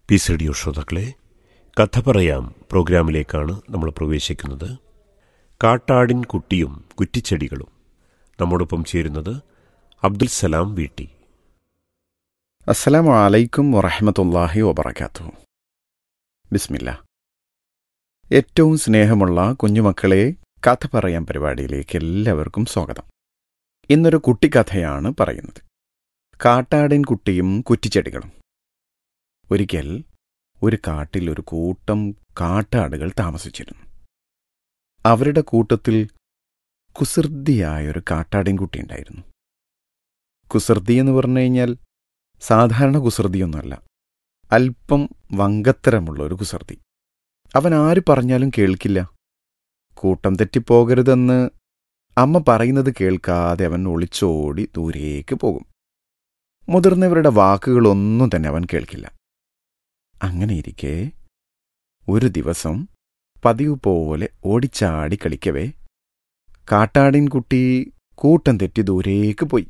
piece radio ശ്രോതാക്കളെ കഥ പറയാം പ്രോഗ്രാമിലേക്കാണ് നമ്മൾ പ്രവേശിക്കുന്നത് കാട്ടാടിൻ കുട്ടിയും കുറ്റിച്ചെടികളും നമ്മോടൊപ്പം ചേരുന്നത് അബ്ദുൽ സലാം വീട്ടി അസ്സലാമു അലൈക്കും വറഹമത്തല്ലാഹി വബർക്കാത്തു ബിസ്മില്ല ഏറ്റവും സ്നേഹമുള്ള കുഞ്ഞുമക്കളെ കഥ പറയാൻ പരിപാടിയിലേക്ക് എല്ലാവർക്കും സ്വാഗതം ഇന്നൊരു കുട്ടിക്കഥയാണ് പറയുന്നത് കാട്ടാടിൻ കുട്ടിയും കുറ്റിച്ചെടികളും ഒരിക്കൽ ഒരു കാട്ടിൽ ഒരു കൂട്ടം കാട്ടാടുകൾ താമസിച്ചിരുന്നു അവരുടെ കൂട്ടത്തിൽ കുസൃതിയായൊരു കാട്ടാടിൻ കുട്ടിയുണ്ടായിരുന്നു കുസൃതി എന്ന് പറഞ്ഞു കഴിഞ്ഞാൽ സാധാരണ കുസൃതിയൊന്നുമല്ല അല്പം വങ്കത്തരമുള്ള ഒരു കുസൃതി അവൻ ആര് പറഞ്ഞാലും കേൾക്കില്ല കൂട്ടം തെറ്റിപ്പോകരുതെന്ന് അമ്മ പറയുന്നത് കേൾക്കാതെ അവൻ ഒളിച്ചോടി ദൂരേക്ക് പോകും മുതിർന്നവരുടെ വാക്കുകളൊന്നും തന്നെ അവൻ കേൾക്കില്ല അങ്ങനെയിരിക്കെ ഒരു ദിവസം പതിവ് പോലെ ഓടിച്ചാടി കളിക്കവേ കാട്ടാടിൻ കുട്ടി കൂട്ടം തെറ്റി ദൂരേക്ക് പോയി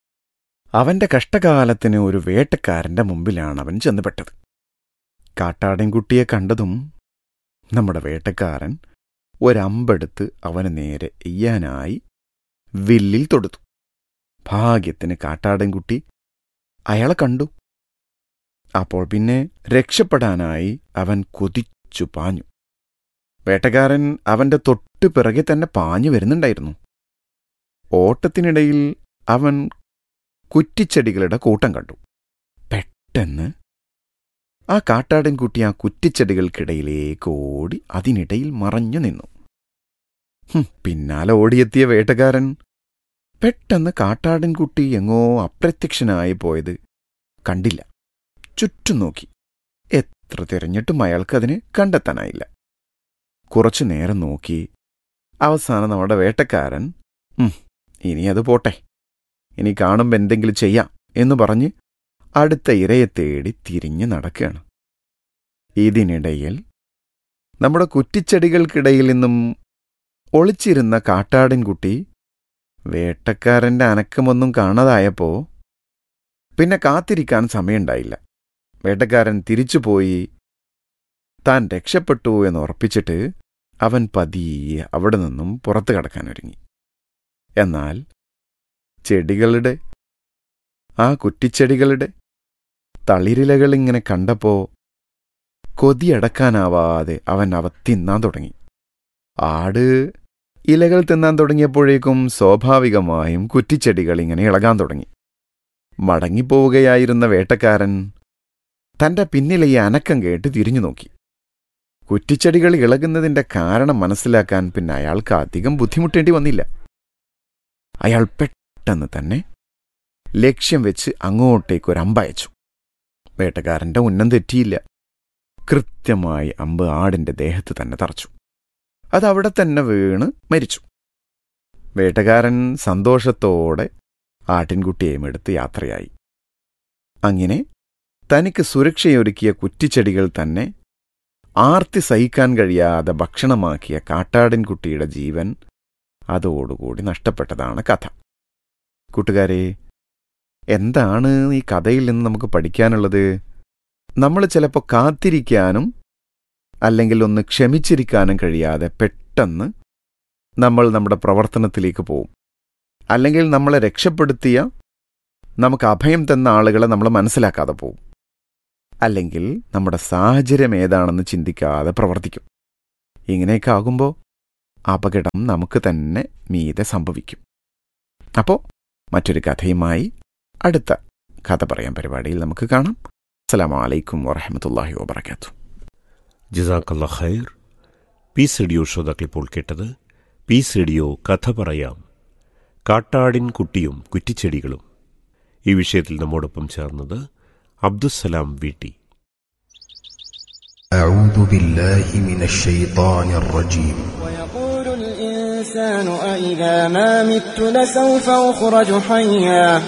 അവന്റെ കഷ്ടകാലത്തിന് ഒരു വേട്ടക്കാരന്റെ മുമ്പിലാണ് അവൻ ചെന്നുപെട്ടത് കാട്ടാടിൻകുട്ടിയെ കണ്ടതും നമ്മുടെ വേട്ടക്കാരൻ ഒരമ്പെടുത്ത് അവന് നേരെ എയ്യാനായി വില്ലിൽ തൊടുത്തു ഭാഗ്യത്തിന് കാട്ടാടൻകുട്ടി അയാളെ കണ്ടു അപ്പോൾ പിന്നെ രക്ഷപ്പെടാനായി അവൻ കൊതിച്ചു പാഞ്ഞു വേട്ടക്കാരൻ അവന്റെ തൊട്ടു പിറകെ തന്നെ പാഞ്ഞു വരുന്നുണ്ടായിരുന്നു ഓട്ടത്തിനിടയിൽ അവൻ കുറ്റിച്ചെടികളുടെ കൂട്ടം കണ്ടു പെട്ടെന്ന് ആ കാട്ടാടൻകുട്ടി ആ കുറ്റിച്ചെടികൾക്കിടയിലേക്ക് ഓടി അതിനിടയിൽ മറഞ്ഞു നിന്നു ഹും, പിന്നാലെ ഓടിയെത്തിയ വേട്ടക്കാരൻ പെട്ടെന്ന് കാട്ടാടൻകുട്ടി എങ്ങോ അപ്രത്യക്ഷനായി പോയത് കണ്ടില്ല ചുറ്റും നോക്കി എത്ര തിരഞ്ഞിട്ടും അയാൾക്കതിന് കണ്ടെത്താനായില്ല കുറച്ചു നേരം നോക്കി അവസാനം നമ്മുടെ വേട്ടക്കാരൻ "ഉം, ഇനി അത് പോട്ടെ ഇനി കാണുമ്പോൾ എന്തെങ്കിലും ചെയ്യാം എന്ന് പറഞ്ഞ് അടുത്ത ഇരയെ തേടി തിരിഞ്ഞു നടക്കുകയാണ് ഇതിനിടയിൽ നമ്മുടെ കുറ്റിച്ചെടികൾക്കിടയിൽ നിന്നും ഒളിച്ചിരുന്ന കാട്ടാടിൻകുട്ടി വേട്ടക്കാരന്റെ അനക്കമൊന്നും കാണാതായപ്പോ പിന്നെ കാത്തിരിക്കാൻ സമയമുണ്ടായില്ല വേട്ടക്കാരൻ തിരിച്ചുപോയി താൻ രക്ഷപ്പെട്ടു എന്ന് ഉറപ്പിച്ചിട്ട് അവൻ പതിയെ അവിടെ നിന്നും പുറത്തു കടക്കാൻ ഒരുങ്ങി എന്നാൽ ചെടികളുടെ ആ കുറ്റിച്ചെടികളുടെ തളിരിലകൾ ഇങ്ങനെ കണ്ടപ്പോ കൊതിയടക്കാനാവാതെ അവൻ അവ തിന്നാൻ തുടങ്ങി ആട് ഇലകൾ തിന്നാൻ തുടങ്ങിയപ്പോഴേക്കും സ്വാഭാവികമായും കുറ്റിച്ചെടികൾ ഇങ്ങനെ ഇളകാൻ തുടങ്ങി മടങ്ങിപ്പോവുകയായിരുന്ന വേട്ടക്കാരൻ തന്റെ പിന്നിലെ ഈ അനക്കം കേട്ട് തിരിഞ്ഞു നോക്കി കുറ്റിച്ചെടികൾ ഇളകുന്നതിന്റെ കാരണം മനസ്സിലാക്കാൻ പിന്നെ അയാൾക്ക് അധികം ബുദ്ധിമുട്ടേണ്ടി വന്നില്ല അയാൾ പെട്ടെന്ന് തന്നെ ലക്ഷ്യം വെച്ച് അങ്ങോട്ടേക്ക് ഒരു അമ്പയച്ചു വേട്ടക്കാരന്റെ ഉന്നം തെറ്റിയില്ല കൃത്യമായി അമ്പ് ആടിന്റെ ദേഹത്ത് തന്നെ തറച്ചു അത് അവിടെ തന്നെ വീണ് മരിച്ചു വേട്ടക്കാരൻ സന്തോഷത്തോടെ ആട്ടിൻകുട്ടിയെയും എടുത്ത് യാത്രയായി അങ്ങനെ തനിക്ക് സുരക്ഷയൊരുക്കിയ കുറ്റിച്ചെടികൾ തന്നെ ആർത്തി സഹിക്കാൻ കഴിയാതെ ഭക്ഷണമാക്കിയ കാട്ടാടിൻകുട്ടിയുടെ ജീവൻ അതോടുകൂടി നഷ്ടപ്പെട്ടതാണ് കഥ കൂട്ടുകാരെ എന്താണ് ഈ കഥയിൽ നിന്ന് നമുക്ക് പഠിക്കാനുള്ളത് നമ്മൾ ചിലപ്പോൾ കാത്തിരിക്കാനും അല്ലെങ്കിൽ ഒന്ന് ക്ഷമിച്ചിരിക്കാനും കഴിയാതെ പെട്ടെന്ന് നമ്മൾ നമ്മുടെ പ്രവർത്തനത്തിലേക്ക് പോവും അല്ലെങ്കിൽ നമ്മളെ രക്ഷപ്പെടുത്തിയ നമുക്ക് അഭയം തന്ന ആളുകളെ നമ്മൾ മനസ്സിലാക്കാതെ പോവും അല്ലെങ്കിൽ നമ്മുടെ സാഹചര്യം ഏതാണെന്ന് ചിന്തിക്കാതെ പ്രവർത്തിക്കും ഇങ്ങനെയൊക്കെ ആകുമ്പോൾ അപകടം നമുക്ക് തന്നെ മീതെ സംഭവിക്കും അപ്പോൾ മറ്റൊരു കഥയുമായി അടുത്ത കഥ പറയാൻ പരിപാടിയിൽ നമുക്ക് കാണാം അസ്സലാമു അലൈക്കും വറഹമത്തല്ലാഹി വബർക്കാത്തു ജസാക്കല്ല ഖൈർ പീസ് റേഡിയോ ശ്രോതാക്കൾ ഇപ്പോൾ കേട്ടത് പീസ് റേഡിയോ കഥ പറയാം കാട്ടാടിൻ കുട്ടിയും കുറ്റിച്ചെടികളും ഈ വിഷയത്തിൽ നമ്മോടൊപ്പം ചേർന്നത് അബ്ദുസലാം വീട്ടി أعوذ بالله من الشيطان الرجيم ويقول الإنسان أإذا ما مت لسوف أخرج حيا